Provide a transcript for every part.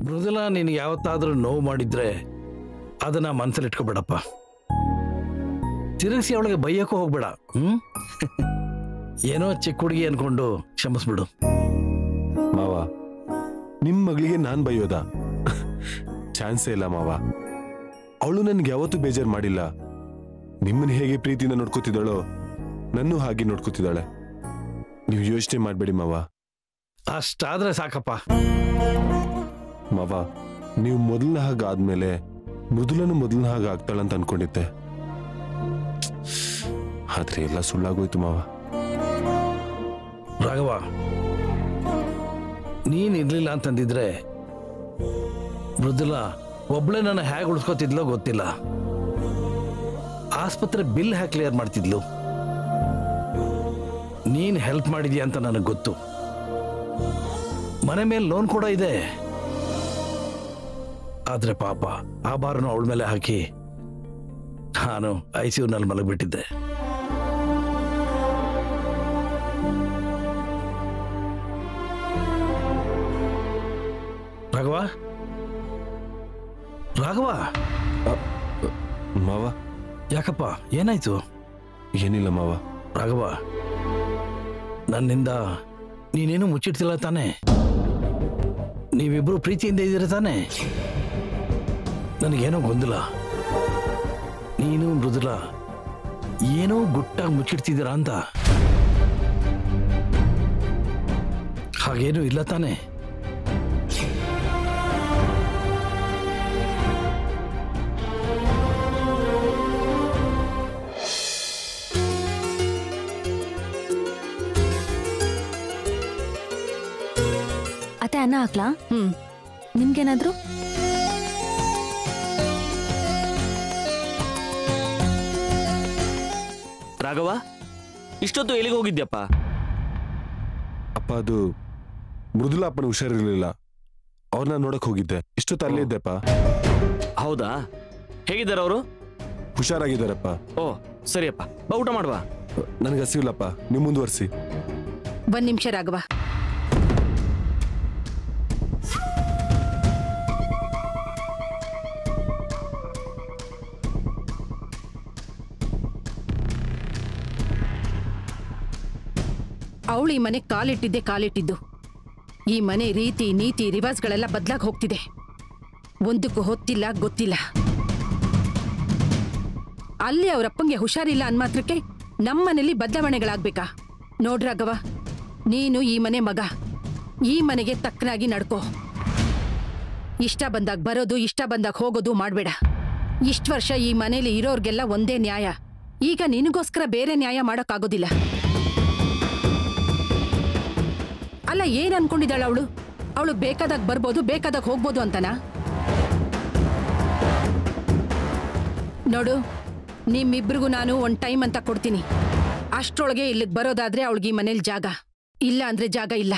ಮೃದುಲ ನಿನಗೆ ಯಾವತ್ತಾದ್ರೂ ನೋವು ಮಾಡಿದ್ರೆ ಅದನ್ನ ಮನಸ್ಸಲ್ಲಿ ಇಟ್ಕೋಬೇಡಪ್ಪ ತಿರುಗಿಸಿ ಅವಳಿಗೆ ಬೈಯಕ್ಕೂ ಹೋಗ್ಬೇಡ ಹ್ಮ್ ಏನೋ ಚಿಕ್ಕ ಹುಡುಗಿ ಅನ್ಕೊಂಡು ಕ್ಷಮಿಸ್ಬಿಡು ಮಾವ ನಿಮ್ ಮಗಳಿಗೆ ನಾನ್ ಬೈಯೋದ ಚಾನ್ಸೇ ಇಲ್ಲ ಮಾವ ಅವಳು ನನ್ಗೆ ಯಾವತ್ತೂ ಬೇಜಾರ್ ಮಾಡಿಲ್ಲ ನಿಮ್ಮನ್ನ ಹೇಗೆ ಪ್ರೀತಿಯಿಂದ ನೋಡ್ಕೋತಿದ್ದಾಳೋ ನನ್ನೂ ಹಾಗೆ ನೋಡ್ಕೋತಿದ್ದಾಳೆ ನೀವು ಯೋಚನೆ ಮಾಡ್ಬೇಡಿ ಮಾವ ಅಷ್ಟಾದ್ರೆ ಸಾಕಪ್ಪ ಮಾವ ನೀವು ಮೊದಲನ ಹಾಗೆ ಆದ್ಮೇಲೆ ಮೃದುಲನು ಮೊದಲನ ಹಾಗೆ ಆಗ್ತಾಳಂತ ಅನ್ಕೊಂಡಿದ್ದೆ ಆದ್ರೆ ಎಲ್ಲ ಸುಳ್ಳಾಗೋಯ್ತು ಮಾವ ರಾಘವ ನೀನ್ ಇರ್ಲಿಲ್ಲ ಅಂತಂದಿದ್ರೆ ಮೃದುಲ ಒಬ್ಳೆ ನನ್ನ ಹೇಗೆ ಉಳಿಸ್ಕೋತಿದ್ಲೋ ಗೊತ್ತಿಲ್ಲ ಆಸ್ಪತ್ರೆ ಬಿಲ್ ಹ್ಯಾಕ್ ಕ್ಲಿಯರ್ ಮಾಡ್ತಿದ್ಲು ನೀನ್ ಹೆಲ್ಪ್ ಮಾಡಿದ್ಯಾ ಅಂತ ನನಗೆ ಗೊತ್ತು ಮನೆ ಮೇಲೆ ಲೋನ್ ಕೂಡ ಇದೆ ಆದ್ರೆ ಪಾಪ ಆ ಬಾರನು ಅವಳ ಮೇಲೆ ಹಾಕಿ ನಾನು ಐ ಸಿ ಯುನಲ್ಲಿ ಮಲಗಿಬಿಟ್ಟಿದ್ದೆ ರಾಘವ ರಾಘವ ಮಾವ ಯಾಕಪ್ಪ ಏನಾಯ್ತು ಏನಿಲ್ಲ ಮಾವ ರಾಘವ ನನ್ನಿಂದ ನೀನೇನು ಮುಚ್ಚಿಡ್ತಿಲ್ಲ ತಾನೆ ನೀವಿಬ್ರು ಪ್ರೀತಿಯಿಂದ ಇದ್ದೀರ ತಾನೆ ನನಗೇನೋ ಗೊಂದಲ ನೀನು ಮೃದುಲ ಏನೋ ಗುಟ್ಟಾಗಿ ಮುಚ್ಚಿಡ್ತಿದ್ದೀರಾ ಅಂತ ಹಾಗೇನೂ ಇಲ್ಲ ತಾನೆ ಅತ್ತೆ ಅನ್ನ ಹಾಕ್ಲಾ ಹ್ಮ್ ನಿಮ್ಗೇನಾದ್ರು ರಾಘವ ಇಷ್ಟೊತ್ತು ಎಲ್ಲಿಗೆ ಹೋಗಿದ್ಯಪ್ಪ ಅಪ್ಪ ಅದು ಮೃದುಲಾ ಅಪ್ಪನ ಹುಷಾರಿರ್ಲಿಲ್ಲ ಅವ್ರನ್ನ ನೋಡಕ್ ಹೋಗಿದ್ದೆ ಇಷ್ಟೊತ್ತು ಅಲ್ಲೇ ಇದ್ದೆಪ್ಪ ಹೌದಾ ಹೇಗಿದ್ದಾರೆ ಅವರು ಹುಷಾರಾಗಿದ್ದಾರಪ್ಪ ಓ ಸರಿಯಪ್ಪ ಬಾ ಊಟ ಮಾಡುವ ನನಗೆ ಹಸಿವಿಲ್ಲಪ್ಪ ನೀವು ಮುಂದುವರಿಸಿ ಒಂದ್ ನಿಮಿಷ ರಾಘವ ಅವಳು ಈ ಮನೆ ಕಾಲಿಟ್ಟಿದ್ದೆ ಕಾಲಿಟ್ಟಿದ್ದು ಈ ಮನೆ ರೀತಿ ನೀತಿ ರಿವಾಜ್ಗಳೆಲ್ಲ ಬದ್ಲಾಗ್ ಹೋಗ್ತಿದೆ ಒಂದಕ್ಕೂ ಹೊತ್ತಿಲ್ಲ ಗೊತ್ತಿಲ್ಲ ಅಲ್ಲಿ ಅವರಪ್ಪಂಗೆ ಹುಷಾರಿಲ್ಲ ಅನ್ಮಾತ್ರಕ್ಕೆ ನಮ್ಮನೇಲಿ ಬದಲಾವಣೆಗಳಾಗ್ಬೇಕಾ ನೋಡ್ರಾಗವ ನೀನು ಈ ಮನೆ ಮಗ ಈ ಮನೆಗೆ ತಕ್ಕನಾಗಿ ನಡ್ಕೋ ಇಷ್ಟ ಬಂದಾಗ ಬರೋದು ಇಷ್ಟ ಬಂದಾಗ ಹೋಗೋದು ಮಾಡ್ಬೇಡ ಇಷ್ಟ ವರ್ಷ ಈ ಮನೇಲಿ ಇರೋರ್ಗೆಲ್ಲ ಒಂದೇ ನ್ಯಾಯ ಈಗ ನಿನಗೋಸ್ಕರ ಬೇರೆ ನ್ಯಾಯ ಮಾಡೋಕ್ಕಾಗೋದಿಲ್ಲ ಅಲ್ಲ ಏನ್ ಅನ್ಕೊಂಡಿದ್ದಾಳ ಅವಳು ಅವಳು ಬೇಕಾದಾಗ ಬರ್ಬೋದು ಬೇಕಾದಾಗ ಹೋಗ್ಬೋದು ಅಂತನಾ ನೋಡು ನಿಮ್ಮಿಬ್ರಿಗೂ ನಾನು ಒಂದ್ ಟೈಮ್ ಅಂತ ಕೊಡ್ತೀನಿ ಅಷ್ಟ್ರೊಳಗೆ ಇಲ್ಲಿಗೆ ಬರೋದಾದ್ರೆ ಅವಳಿಗೆ ಈ ಮನೇಲಿ ಜಾಗ ಇಲ್ಲ ಅಂದ್ರೆ ಜಾಗ ಇಲ್ಲ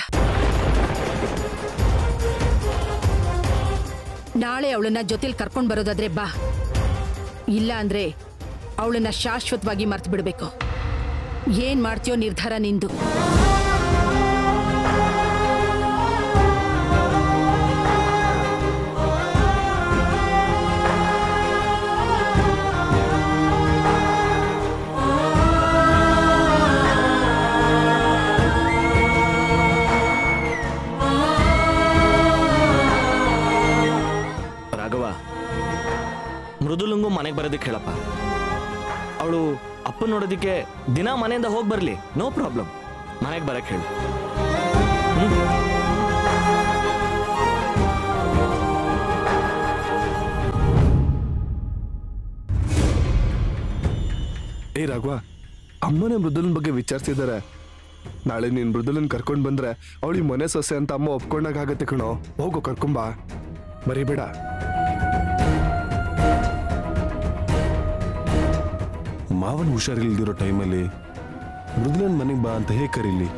ನಾಳೆ ಅವಳನ್ನ ಜೊತೆಲಿ ಕರ್ಕೊಂಡ್ ಬರೋದಾದ್ರೆ ಬಾ ಇಲ್ಲ ಅಂದ್ರೆ ಅವಳನ್ನ ಶಾಶ್ವತವಾಗಿ ಮರ್ತು ಬಿಡ್ಬೇಕು ಏನ್ ಮಾಡ್ತೀಯೋ ನಿರ್ಧಾರ ನಿಂದು ರಾಘವ ಮೃದುಲಂಗೂ ಮನೆಗೆ ಬರೋದಕ್ಕೆ ಹೇಳಪ್ಪ ಅವಳು ಅಪ್ಪ ನೋಡೋದಕ್ಕೆ ದಿನ ಮನೆಯಿಂದ ಹೋಗಿ ಬರಲಿ ನೋ ಪ್ರಾಬ್ಲಮ್ ಮನೆಗೆ ಬರಕ್ಕೆ ಹೇಳು ಹ್ಮ್? ಏ ರಾಘವ ಅಮ್ಮನೇ ಮೃದುಲನ್ ಬಗ್ಗೆ ವಿಚಾರಿಸಿದ್ದಾರೆ ನಾಳೆ ನೀನ್ ಮೃದುಲನ್ ಕರ್ಕೊಂಡ್ ಬಂದ್ರೆ ಅವಳಿ ಮನೆ ಸೊಸೆ ಅಂತ ಅಮ್ಮ ಒಪ್ಕೊಂಡಾಗ ಆಗತ್ತೆ ಕಣೋ ಹೋಗು ಕರ್ಕೊಂಬಾ ಮರಿಬೇಡ ಮಾವನ್ ಹುಷಾರಿಲ್ದಿರೋ ಟೈಮಲ್ಲಿ ಮೃದುಲನ್ ಮನೆಗೆ ಬಾ ಅಂತ ಹೇಗೆ ಕರೀಲಿ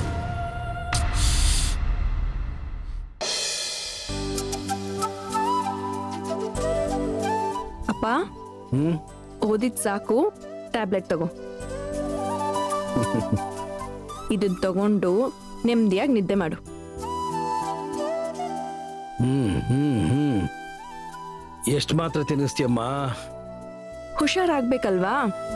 ಅಪ್ಪ ಹ್ಮ್ ಓದಿದ್ ಸಾಕು ಟ್ಯಾಬ್ಲೆಟ್ ತಗೋ ಇದನ್ನ ತಗೊಂಡು ನೆಮ್ಮದಿಯಾಗಿ ನಿದ್ದೆ ಮಾಡು ಹ್ಮ್ ಹ್ಮ್ ಹ್ಮ್ ಎಷ್ಟು ಮಾತ್ರ ತಿನ್ನಿಸ್ತೀಯಮ್ಮ ಹುಷಾರಾಗ್ಬೇಕಲ್ವಾ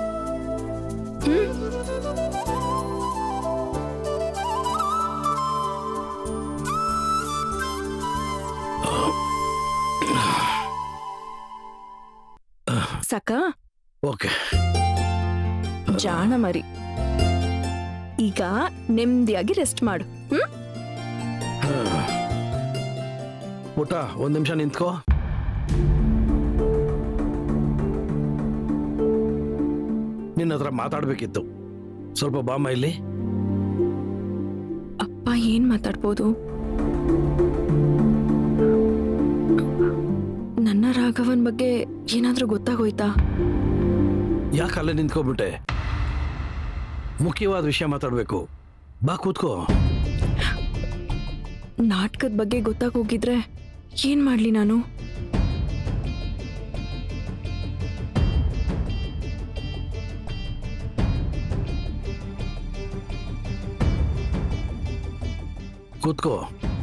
ಸಕ ಓಕೆ ಜಾಣ ಮರಿ ಈಗ ನೆಮ್ಮದಿಯಾಗಿ ರೆಸ್ಟ್ ಮಾಡು ಹ್ಮ್ ಊಟ ಒಂದ್ ನಿಮಿಷ ನಿಂತ್ಕೋ ನಿನ್ನ ಹತ್ರ ಮಾತಾಡ್ಬೇಕಿತ್ತು ಸ್ವಲ್ಪ ಬಾಮ್ಮ ಇಲ್ಲಿ ಅಪ್ಪ ಏನ್ ಮಾತಾಡ್ಬೋದು ನನ್ನ ರಾಘವನ್ ಬಗ್ಗೆ ಏನಾದ್ರೂ ಗೊತ್ತಾಗೋಯ್ತಾ ಯಾಕೆ ಅಲ್ಲೇ ನಿಂತ್ಕೊಬಿಟ್ಟೆ ಮುಖ್ಯವಾದ ವಿಷಯ ಮಾತಾಡ್ಬೇಕು ಬಾ ಕೂತ್ಕೋ ನಾಟಕದ ಬಗ್ಗೆ ಗೊತ್ತಾಗೋಗಿದ್ರೆ ಏನ್ ಮಾಡ್ಲಿ ನಾನು ಕೂತ್ಕೋ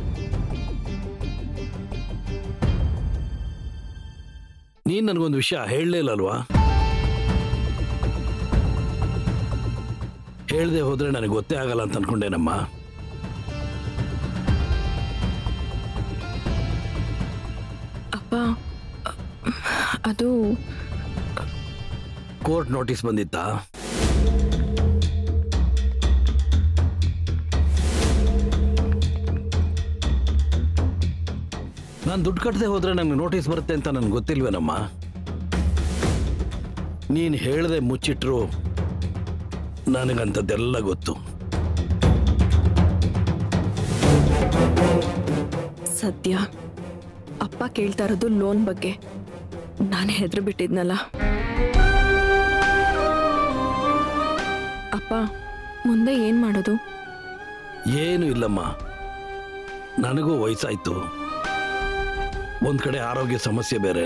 ನೀನ್ ನನಗೊಂದು ವಿಷಯ ಹೇಳಲೇ ಇಲ್ಲಲ್ವಾ ಹೇಳ್ದೆ ಹೋದ್ರೆ ನನಗೆ ಗೊತ್ತೇ ಆಗಲ್ಲ ಅಂತ ಅನ್ಕೊಂಡೇನಮ್ಮ ಅಪ್ಪ ಅದು ಕೋರ್ಟ್ ನೋಟಿಸ್ ಬಂದಿತ್ತಾ ನಾನು ದುಡ್ಡು ಕಟ್ಟದೆ ಹೋದ್ರೆ ನನಗೆ ನೋಟಿಸ್ ಬರುತ್ತೆ ಅಂತ ನನಗೆ ಗೊತ್ತಿಲ್ವೇನಮ್ಮ ನೀನು ಹೇಳದೆ ಮುಚ್ಚಿಟ್ರು ನನಗಂಥದ್ದೆಲ್ಲ ಗೊತ್ತು ಸದ್ಯ ಅಪ್ಪ ಕೇಳ್ತಾ ಇರೋದು ಲೋನ್ ಬಗ್ಗೆ ನಾನು ಹೆದ್ರು ಬಿಟ್ಟಿದ್ನಲ್ಲ ಅಪ್ಪ ಮುಂದೆ ಏನ್ ಮಾಡೋದು ಏನು ಇಲ್ಲಮ್ಮ ನನಗೂ ವಯಸ್ಸಾಯ್ತು ಒಂದ್ ಕಡೆ ಆರೋಗ್ಯ ಸಮಸ್ಯೆ ಬೇರೆ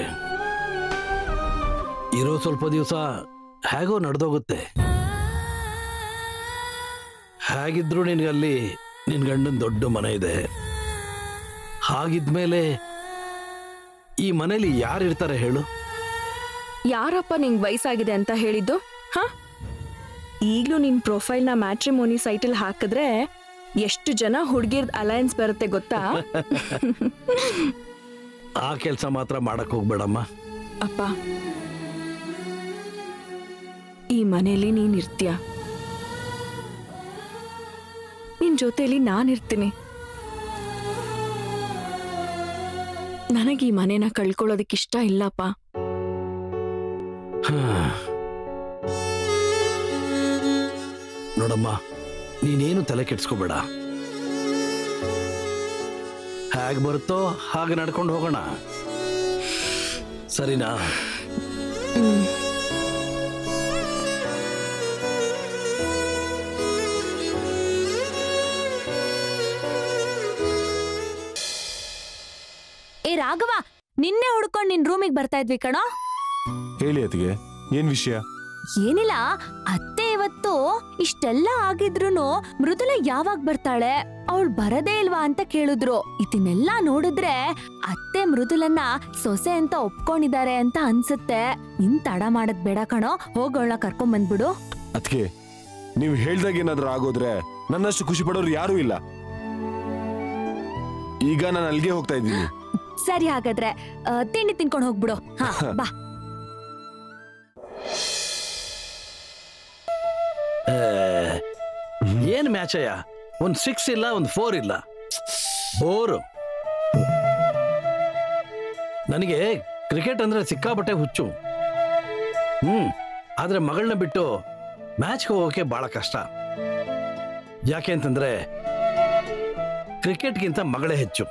ಇರೋ ಸ್ವಲ್ಪ ದಿವಸ ಹೇಗೋ ನಡೆದೋಗುತ್ತೆ ಹೇಗಿದ್ರು ನಿನಗಲ್ಲಿ ನಿನ್ ಗಂಡನ ದೊಡ್ಡ ಮನೆ ಇದೆ ಹಾಗಿದ್ಮೇಲೆ ಈ ಮನೇಲಿ ಯಾರು ಇರ್ತಾರೆ ಹೇಳು ಯಾರಪ್ಪ ನಿಂಗೆ ವಯಸ್ಸಾಗಿದೆ ಅಂತ ಹೇಳಿದ್ದು ಹ ಈಗಲೂ ನಿನ್ ಪ್ರೊಫೈಲ್ನ ಮ್ಯಾಟ್ರಿಮೋನಿ ಸೈಟಲ್ಲಿ ಹಾಕಿದ್ರೆ ಎಷ್ಟು ಜನ ಹುಡುಗಿರ್ದ ಅಲಯನ್ಸ್ ಬರುತ್ತೆ ಗೊತ್ತಾ ಆ ಕೆಲಸ ಮಾತ್ರ ಮಾಡಕ್ ಹೋಗ್ಬೇಡಮ್ಮ ಅಪ್ಪ ಈ ಮನೇಲಿ ನೀನ್ ಇರ್ತೀಯ ನಿನ್ ಜೊತೆಲಿ ನಾನಿರ್ತೀನಿ ನನಗೆ ಈ ಮನೇನ ಕಳ್ಕೊಳ್ಳೋದಕ್ಕೆ ಇಷ್ಟ ಇಲ್ಲಪ್ಪ ನೋಡಮ್ಮ ನೀನೇನು ತಲೆ ಕೆಡ್ಸ್ಕೋಬೇಡ ಹೇಗೆ ಬರುತ್ತೋ ಹಾಗೆ ನಡ್ಕೊಂಡು ಹೋಗೋಣ ಸರಿನಾ ಏ ರಾಘವ ನಿನ್ನೆ ಹುಡ್ಕೊಂಡ್ ನಿನ್ ರೂಮಿಗೆ ಬರ್ತಾ ಇದ್ವಿ ಕಣೋ ಹೇಳಿ ಅತಿಗೆ ಏನ್ ವಿಷಯ ಏನಿಲ್ಲ ಅತ್ತೆ ಇವತ್ತು ಇಷ್ಟೆಲ್ಲ ಆಗಿದ್ರುನು ಮೃದುಲ ಯಾವಾಗ ಬರ್ತಾಳೆ ಅವಳು ಬರದೇ ಇಲ್ವಾ ಅಂತ ಕೇಳಿದ್ರು ಇದನ್ನೆಲ್ಲ ನೋಡಿದ್ರೆ ಅತ್ತೆ ಮೃದುಲನ್ನ ಸೊಸೆ ಅಂತ ಒಪ್ಕೊಂಡಿದ್ದಾರೆ ಅಂತ ಅನ್ಸುತ್ತೆ ಇನ್ ತಡ ಮಾಡದ್ ಬೇಡ ಕಣೋ ಹೋಗೋಳ್ನ ಕರ್ಕೊಂಡ್ ಬಂದ್ಬಿಡು ಅದಕ್ಕೆ ನೀವು ಹೇಳ್ದಾಗ ಏನಾದ್ರೂ ಆಗೋದ್ರೆ ನನ್ನಷ್ಟು ಖುಷಿ ಪಡೋರು ಯಾರೂ ಇಲ್ಲ ಈಗ ನಾನು ಅಲ್ಲಿಗೆ ಹೋಗ್ತಾ ಇದ್ದೀನಿ ಸರಿ ಹಾಗಾದ್ರೆ ಆ, ತಿಂಡಿ ತಿನ್ಕೊಂಡ್ ಹೋಗ್ಬಿಡು ಹಾ ಬಾ ಏ, ಏನ್ ಮ್ಯಾಚಯ್ಯ ಒಂದ್ ಸಿಕ್ಸ್ ಇಲ್ಲ ಒಂದ್ ಫೋರ್ ಇಲ್ಲ ಬೋರು ನನಗೆ ಕ್ರಿಕೆಟ್ ಅಂದ್ರೆ ಸಿಕ್ಕಾಪಟ್ಟೆ ಹುಚ್ಚು ಹ್ಮ್ ಆದ್ರೆ ಮಗಳನ್ನ ಬಿಟ್ಟು ಮ್ಯಾಚ್ಗೆ ಹೋಗೋಕೆ ಬಹಳ ಕಷ್ಟ ಯಾಕೆ ಅಂತಂದ್ರೆ ಕ್ರಿಕೆಟ್ಗಿಂತ ಮಗಳೇ ಹೆಚ್ಚು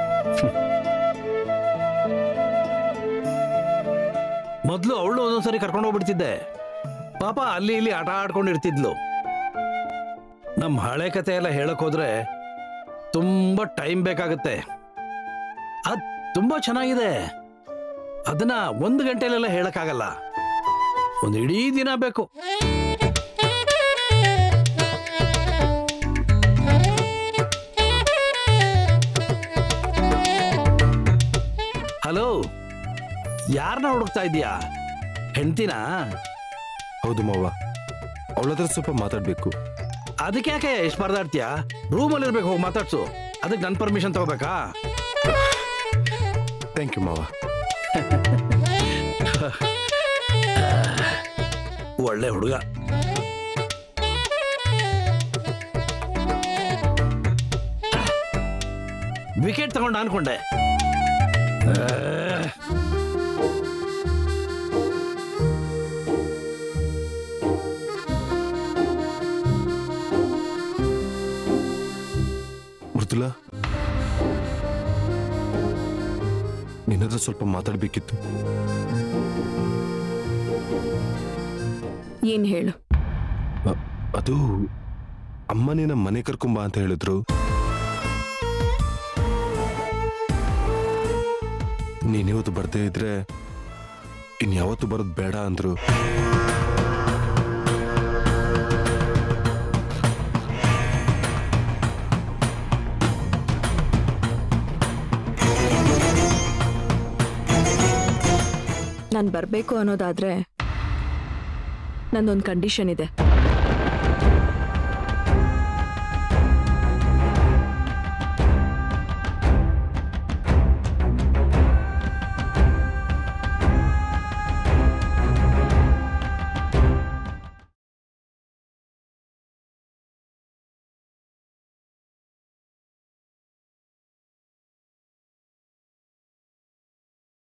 ಮೊದಲು ಅವಳು ಒಂದೊಂದ್ಸರಿ ಕರ್ಕೊಂಡು ಹೋಗ್ಬಿಡ್ತಿದ್ದೆ ಪಾಪ ಅಲ್ಲಿ ಇಲ್ಲಿ ಆಟ ಆಡ್ಕೊಂಡಿರ್ತಿದ್ಲು ನಮ್ಮ ಹಳೆ ಕತೆ ಎಲ್ಲ ಹೇಳಕ್ ಹೋದ್ರೆ ತುಂಬಾ ಟೈಮ್ ಬೇಕಾಗುತ್ತೆ ಅದ್ ತುಂಬಾ ಚೆನ್ನಾಗಿದೆ ಅದನ್ನ ಒಂದು ಗಂಟೆಲೆಲ್ಲ ಹೇಳಕ್ಕಾಗಲ್ಲ ಒಂದು ಇಡೀ ದಿನ ಬೇಕು ಹಲೋ ಯಾರನ್ನ ಹುಡುಕ್ತಾ ಇದೀಯಾ ಹೆಂಡ್ತಿನಾ ಹೌದು ಮಾವ ಅವಳ ಹತ್ರ ಸ್ವಲ್ಪ ಮಾತಾಡ್ಬೇಕು ಅದಕ್ಕೆ ಯಾಕೆ ಎಷ್ಟು ಪರದಾಡ್ತೀಯಾ ರೂಮಲ್ಲಿ ಇರ್ಬೇಕು ಹೋಗಿ ಮಾತಾಡ್ಸು ಅದಕ್ಕೆ ನನ್ನ ಪರ್ಮಿಷನ್ ತಗೋಬೇಕಾ ಥ್ಯಾಂಕ್ ಯು ಮಾವ ಒಳ್ಳೆ ಹುಡುಗ ವಿಕೆಟ್ ತಗೊಂಡ ಅನ್ಕೊಂಡೆ ಮೃದುಲಾ ನಿನ್ನ ಹತ್ರ ಸ್ವಲ್ಪ ಮಾತಾಡ್ಬೇಕಿತ್ತು ಏನ್ ಹೇಳು ಅ- ಅದು ಅಮ್ಮನೇ ನಮ್ಮ ಮನೆ ಕರ್ಕೊಂಬ ಅಂತ ಹೇಳಿದ್ರು ನೀನಿವತ್ತು ಬರ್ದೇ ಇದ್ರೆ ಇನ್ಯಾವತ್ತು ಬರೋದು ಬೇಡ ಅಂದ್ರು ನಾನು ಬರಬೇಕು ಅನ್ನೋದಾದ್ರೆ ನಂದೊಂದು ಕಂಡೀಷನ್ ಇದೆ